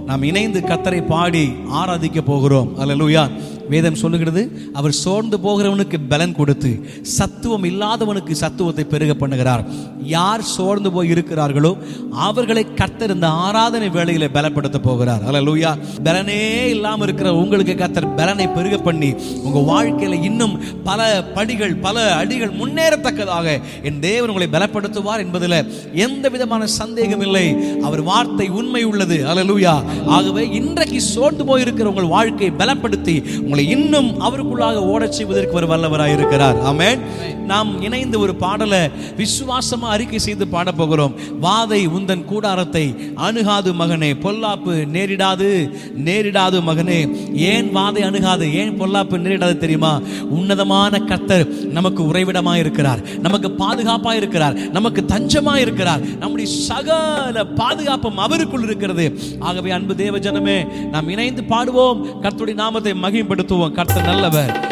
நாம் இணைந்து கத்தரை பாடி ஆராதிக்க போகிறோம் அல்லேலூயா வேதம் சொல்லுகிறது அவர் சோர்ந்து போகிறவனுக்கு பலன் கொடுத்து சத்துவம் இல்லாதவனுக்கு சத்துவத்தை பெருக பண்ணுகிறார் யார் சோர்ந்து போய் இருக்கிறார்களோ அவர்களை கர்த்தர் இந்த ஆராதனை வேளையில பலப்படுத்த போகிறார் அல்லேலூயா பலனே இல்லாம இருக்கிற உங்களுக்கு கர்த்தர் பலனை பெருக பண்ணி உங்க வாழ்க்கையில இன்னும் பல படிகள் பல அடிகள் முன்னேறத்தக்கதாக என் தேவன் உங்களை பலப்படுத்துவார் என்பதில் எந்த விதமான சந்தேகம் இல்லை அவர் வார்த்தை உண்மை உள்ளது அல்லேலூயா ஆகவே இன்றைக்கு சோர்ந்து போயிருக்கிற உங்கள் வாழ்க்கையை பலப்படுத்தி உங்களை இன்னும் அவருக்குள்ளாக ஓடச் செய்வதற்கு ஒரு வல்லவராய் இருக்கிறார் ஆமென் நாம் இணைந்து ஒரு பாடலை விசுவாசமா அறிக்கை செய்து பாட போகிறோம் வாதை உந்தன் கூடாரத்தை அணுகாது மகனே பொல்லாப்பு நேரிடாது நேரிடாது மகனே ஏன் வாதை அணுகாது ஏன் பொல்லாப்பு நேரிடாது தெரியுமா உன்னதமான கர்த்தர் நமக்கு உறைவிடமா இருக்கிறார் நமக்கு பாதுகாப்பா இருக்கிறார் நமக்கு தஞ்சமா இருக்கிறார் நம்முடைய சகல பாதுகாப்பும் அவருக்குள் இருக்கிறது ஆகவே அன்பு தேவ ஜனமே நாம் இணைந்து பாடுவோம் கர்த்தருடைய நாமத்தை மகிமைப்படுத்துவோம் கர்த்தர் நல்லவர்